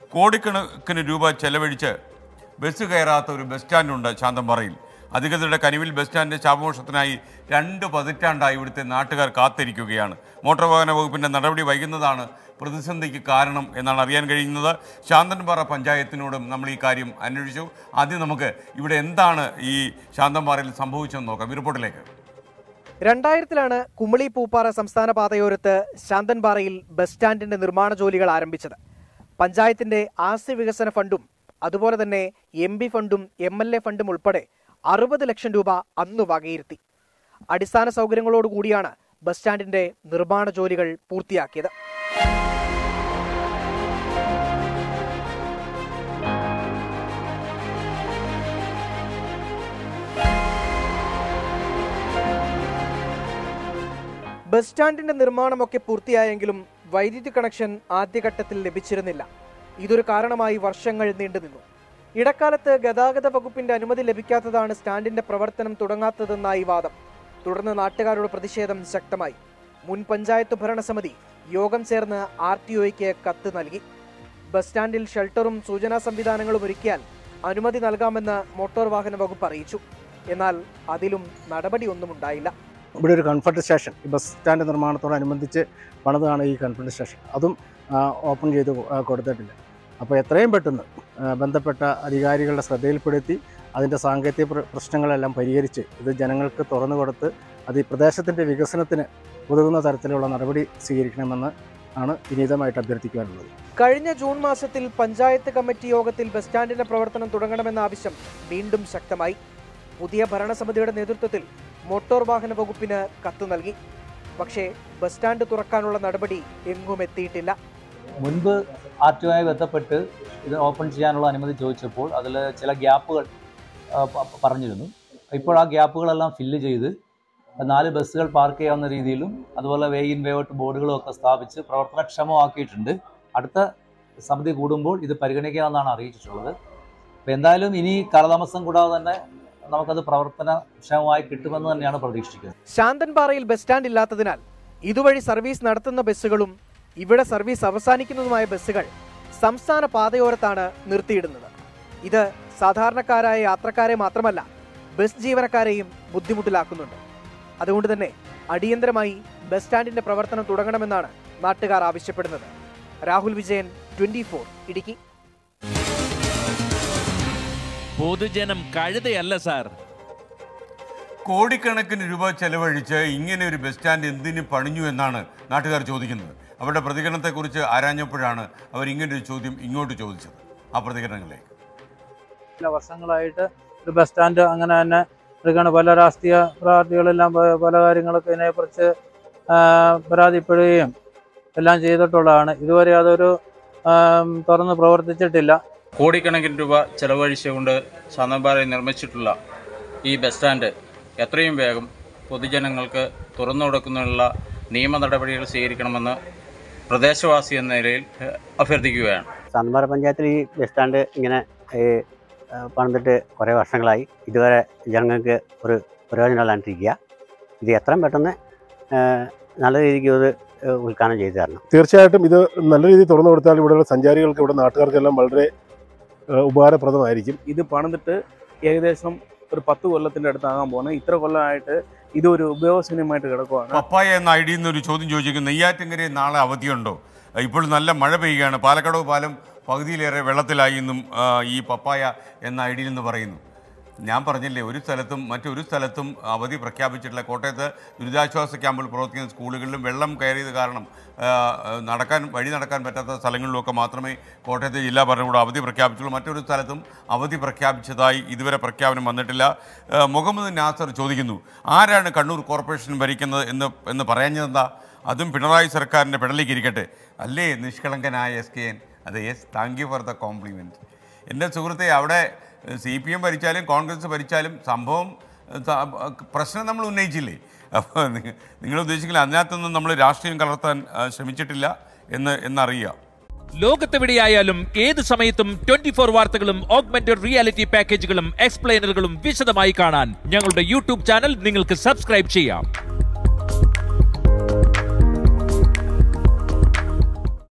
കോടിക്കണക്കിന് രൂപ ചെലവഴിച്ച് ബസ് കയറാത്ത ഒരു ബസ് സ്റ്റാൻഡുണ്ട് ശാന്തമ്പാറയിൽ അധികൃതരുടെ കനിവിൽ ബസ് സ്റ്റാൻഡിന്റെ ശാപമോഷത്തിനായി രണ്ട് പതിറ്റാണ്ടായി ഇവിടുത്തെ നാട്ടുകാർ കാത്തിരിക്കുകയാണ് മോട്ടോർ വാഹന വകുപ്പിന്റെ നടപടി വൈകുന്നതാണ് പ്രതിസന്ധിക്ക് കാരണം എന്നാണ് അറിയാൻ കഴിയുന്നത് ശാന്തൻപാറ പഞ്ചായത്തിനോടും നമ്മൾ ഈ കാര്യം അന്വേഷിച്ചു ആദ്യം നമുക്ക് ഇവിടെ എന്താണ് ഈ ശാന്തൻപാറയിൽ സംഭവിച്ചതെന്ന് നോക്കാം ഈ റിപ്പോർട്ടിലേക്ക് രണ്ടായിരത്തിലാണ് കുമളി പൂപ്പാറ സംസ്ഥാന പാതയോരത്ത് ശാന്തൻപാറയിൽ ബസ് സ്റ്റാൻഡിന്റെ നിർമ്മാണ ജോലികൾ ആരംഭിച്ചത് പഞ്ചായത്തിന്റെ ആസ്തി വികസന ഫണ്ടും അതുപോലെ തന്നെ എം പി ഫണ്ടും എം എൽ എ ഫണ്ടും ഉൾപ്പെടെ അറുപത് ലക്ഷം രൂപ അന്ന് വകയിരുത്തി അടിസ്ഥാന സൗകര്യങ്ങളോടുകൂടിയാണ് ബസ് സ്റ്റാൻഡിന്റെ നിർമ്മാണ ജോലികൾ പൂർത്തിയാക്കിയത് ബസ് സ്റ്റാൻഡിന്റെ നിർമ്മാണമൊക്കെ പൂർത്തിയായെങ്കിലും വൈദ്യുതി കണക്ഷൻ ആദ്യഘട്ടത്തിൽ ലഭിച്ചിരുന്നില്ല ഇതൊരു കാരണമായി വർഷങ്ങൾ നീണ്ടുനിന്നു ഇടക്കാലത്ത് ഗതാഗത വകുപ്പിന്റെ അനുമതി ലഭിക്കാത്തതാണ് സ്റ്റാൻഡിന്റെ പ്രവർത്തനം തുടങ്ങാത്തതെന്നായി വാദം തുടർന്ന് നാട്ടുകാരുടെ പ്രതിഷേധം ശക്തമായി മുൻ പഞ്ചായത്ത് ഭരണസമിതി യോഗം ചേർന്ന് ആർ ടി ഒയ്ക്ക് കത്ത് നൽകി ബസ് സ്റ്റാൻഡിൽ ഷെൽട്ടറും സൂചനാ സംവിധാനങ്ങളും ഒരുക്കിയാൽ അനുമതി നൽകാമെന്ന് മോട്ടോർ വാഹന വകുപ്പ് അറിയിച്ചു എന്നാൽ അതിലും നടപടിയൊന്നും ഉണ്ടായില്ല ഇവിടെ ഒരു കംഫർട്ട് സ്റ്റേഷൻ ഈ ബസ് സ്റ്റാൻഡ് നിർമ്മാണത്തോടനുബന്ധിച്ച് പണിതാണ് ഈ കംഫർട്ട് സ്റ്റേഷൻ അതും ആ, ഓപ്പൺ ചെയ്ത് കൊ- ആ, കൊടുത്തിട്ടില്ല അപ്പോൾ എത്രയും പെട്ടെന്ന് ആ, ബന്ധപ്പെട്ട അധികാരികളുടെ ശ്രദ്ധയിൽപ്പെടുത്തി അതിൻ്റെ സാങ്കേതിക പ്ര- പ്രശ്നങ്ങളെല്ലാം പരിഹരിച്ച് ഇത് ജനങ്ങൾക്ക് തുറന്നു കൊടുത്ത് അത് ഈ പ്രദേശത്തിൻ്റെ വികസനത്തിന് ഉതകുന്ന തരത്തിലുള്ള നടപടി സ്വീകരിക്കണമെന്ന് ആണ് വിനീതമായിട്ട് അഭ്യർത്ഥിക്കുവാനുള്ളത് കഴിഞ്ഞ ജൂൺ മാസത്തിൽ പഞ്ചായത്ത് കമ്മിറ്റി യോഗത്തിൽ ബസ് സ്റ്റാൻഡിന്റെ പ്രവർത്തനം തുടങ്ങണമെന്ന ആവശ്യം വീണ്ടും ശക്തമായി പുതിയ ഭരണസമിതിയുടെ നേതൃത്വത്തിൽ മോട്ടോർ വാഹന വകുപ്പിന് കത്ത് നൽകി പക്ഷേ ബസ് സ്റ്റാൻഡ് തുറക്കാനുള്ള നടപടി എങ്ങും എത്തിയിട്ടില്ല മുൻപ് ആർ ടി ഒയുമായി ബന്ധപ്പെട്ട് ഇത് ഓപ്പൺ ചെയ്യാനുള്ള അനുമതി ചോദിച്ചപ്പോൾ അതിൽ ചില ഗ്യാപ്പുകൾ ആ, പ- പറഞ്ഞിരുന്നു ഇപ്പോൾ ആ ഗ്യാപ്പുകളെല്ലാം ഫില്ല് ചെയ്ത് നാല് ബസ്സുകൾ പാർക്ക് ചെയ്യാവുന്ന രീതിയിലും അതുപോലെ വേ ഇൻ വേ ഔട്ട് ബോർഡുകളും ഒക്കെ സ്ഥാപിച്ച് പ്രവർത്തനക്ഷമമാക്കിയിട്ടുണ്ട് അടുത്ത സമിതി കൂടുമ്പോൾ ഇത് പരിഗണിക്കാമെന്നാണ് അറിയിച്ചിട്ടുള്ളത് അപ്പോൾ എന്തായാലും ഇനി കാലതാമസം കൂടാതെ തന്നെ നമുക്കത് പ്രവർത്തനക്ഷമമായി കിട്ടുമെന്ന് തന്നെയാണ് പ്രതീക്ഷിക്കുന്നത് ശാന്തൻപാറയിൽ ബസ് സ്റ്റാൻഡ് ഇല്ലാത്തതിനാൽ ഇതുവഴി സർവീസ് നടത്തുന്ന ബസ്സുകളും ഇവിടെ സർവീസ് അവസാനിക്കുന്നതുമായ ബസ്സുകൾ സംസ്ഥാന പാതയോരത്താണ് നിർത്തിയിടുന്നത് ഇത് സാധാരണക്കാരായ യാത്രക്കാരെ മാത്രമല്ല ബസ് ജീവനക്കാരെയും ബുദ്ധിമുട്ടിലാക്കുന്നുണ്ട് അതുകൊണ്ട് തന്നെ അടിയന്തരമായി ബസ് സ്റ്റാൻഡിന്റെ പ്രവർത്തനം തുടങ്ങണമെന്നാണ് നാട്ടുകാർ ആവശ്യപ്പെടുന്നത് രാഹുൽ വിജയൻ ട്വന്റി ഇടുക്കി പൊതുജനം കഴുതയല്ല സാർ കോടിക്കണക്കിന് രൂപ ചെലവഴിച്ച് ഇങ്ങനെ ഒരു ബസ് സ്റ്റാൻഡ് എന്തിന് പണിഞ്ഞു എന്നാണ് നാട്ടുകാർ ചോദിക്കുന്നത് അവരുടെ പ്രതികരണത്തെക്കുറിച്ച് ആരാഞ്ഞപ്പോഴാണ് അവർ ഇങ്ങനൊരു ചോദ്യം ഇങ്ങോട്ട് ചോദിച്ചത് ആ പ്രതികരണങ്ങളിലേക്ക് ചില വർഷങ്ങളായിട്ട് ഒരു ബസ് സ്റ്റാൻഡ് അങ്ങനെ തന്നെ എടുക്കുകയാണ് പല രാഷ്ട്രീയ പാർട്ടികളെല്ലാം പ- പല കാര്യങ്ങളൊക്കെ ഇതിനെക്കുറിച്ച് ആ, പരാതിപ്പെടുകയും എല്ലാം ചെയ്തിട്ടുള്ളതാണ് ഇതുവരെ അതൊരു ആം, തുറന്ന് പ്രവർത്തിച്ചിട്ടില്ല കോടിക്കണക്കിന് രൂപ ചെലവഴിച്ചുകൊണ്ട് ശാന്തമ്പാറയിൽ നിർമ്മിച്ചിട്ടുള്ള ഈ ബസ് സ്റ്റാൻഡ് എത്രയും വേഗം പൊതുജനങ്ങൾക്ക് തുറന്നു കൊടുക്കുന്നതിനുള്ള നിയമ നടപടികൾ സ്വീകരിക്കണമെന്ന് പ്രദേശവാസി എന്ന നിലയിൽ ഏഹ്, അഭ്യർത്ഥിക്കുകയാണ് സാന്തമ്പാറ പഞ്ചായത്തിൽ ഈ ബസ് സ്റ്റാൻഡ് ഇങ്ങനെ ഈ, ആ, പണിതിട്ട് കുറേ വർഷങ്ങളായി ഇതുവരെ ജനങ്ങൾക്ക് ഒരു പ്രയോജനമില്ലാണ്ടിരിക്കുക ഇത് എത്രയും പെട്ടെന്ന് ആ, നല്ല രീതിക്ക് ഇത് ഉദ്ഘാടനം ചെയ്തു തരണം തീർച്ചയായിട്ടും ഇത് നല്ല രീതിയിൽ തുറന്നു കൊടുത്താൽ ഇവിടെയുള്ള സഞ്ചാരികൾക്ക് ഇവിടെ നാട്ടുകാർക്കെല്ലാം വളരെ ഏഹ്, ഉപകാരപ്രദമായിരിക്കും ഇത് പണിതിട്ട് ഏകദേശം ഒരു പത്ത് കൊല്ലത്തിന്റെ അടുത്താകാൻ പോകുന്നത് ഇത്ര കൊല്ലമായിട്ട് ഇതൊരു ഉപയോഗശൂന്യമായിട്ട് കിടക്കുവാണ് പപ്പായ എന്ന ഐ ഡിയിൽ നിന്ന് ഒരു ചോദ്യം ചോദിക്കുന്നു നെയ്യാറ്റിങ്കരയിൽ നാളെ അവധിയുണ്ടോ ഇപ്പോൾ നല്ല മഴ പെയ്യുകയാണ് പാലക്കടവ് പാലം പകുതിയിലേറെ വെള്ളത്തിലായി എന്നും ആ, ഈ പപ്പായ എന്ന ഐ ഡിയിൽ നിന്ന് പറയുന്നു ഞാൻ പറഞ്ഞില്ലേ ഒരു സ്ഥലത്തും മറ്റൊരു സ്ഥലത്തും അവധി പ്രഖ്യാപിച്ചിട്ടില്ല കോട്ടയത്ത് ദുരിതാശ്വാസ ക്യാമ്പിൽ പ്രവർത്തിക്കുന്ന സ്കൂളുകളിലും വെള്ളം കയറിയത് കാരണം ആ, നടക്കാൻ വഴി നടക്കാൻ പറ്റാത്ത സ്ഥലങ്ങളിലുമൊക്കെ മാത്രമേ കോട്ടയത്തെ ജില്ലാ ഭരണകൂടം അവധി പ്രഖ്യാപിച്ചുള്ളൂ മറ്റൊരു സ്ഥലത്തും അവധി പ്രഖ്യാപിച്ചതായി ഇതുവരെ പ്രഖ്യാപനം വന്നിട്ടില്ല ആ, മുഹമ്മദ് നാസർ ചോദിക്കുന്നു ആരാണ് കണ്ണൂർ കോർപ്പറേഷൻ ഭരിക്കുന്നത് എന്ന് എന്ന് പറയാഞ്ഞതെന്താ അതും പിണറായി സർക്കാരിൻ്റെ പെടലേക്ക് ഇരിക്കട്ടെ അല്ലേ നിഷ്കളങ്കനായ എസ് കെ എൻ അതെ yes thank you for the compliment എൻ്റെ സുഹൃത്തെ അവിടെ സി പി എം ഭരിച്ചാലും കോൺഗ്രസ് ഭരിച്ചാലും സംഭവം ഏഹ്, ത- പ്രശ്നം നമ്മൾ ഉന്നയിച്ചില്ലേ അപ്പോൾ നിങ്ങൾ ഉദ്ദേശിക്കില്ല അതിനകത്തൊന്നും നമ്മൾ രാഷ്ട്രീയം കലർത്താൻ ആ, ശ്രമിച്ചിട്ടില്ല എന്ന് എന്നറിയുക ലോകത്തെവിടെയായാലും ഏത് സമയത്തും ട്വന്റി ഫോർ വാർത്തകളും ഓഗ്മെന്റഡ് റിയാലിറ്റി പാക്കേജുകളും എക്സ്പ്ലെയിനറുകളും വിശദമായി കാണാൻ ഞങ്ങളുടെ യൂട്യൂബ് ചാനൽ നിങ്ങൾക്ക് സബ്സ്ക്രൈബ് ചെയ്യാം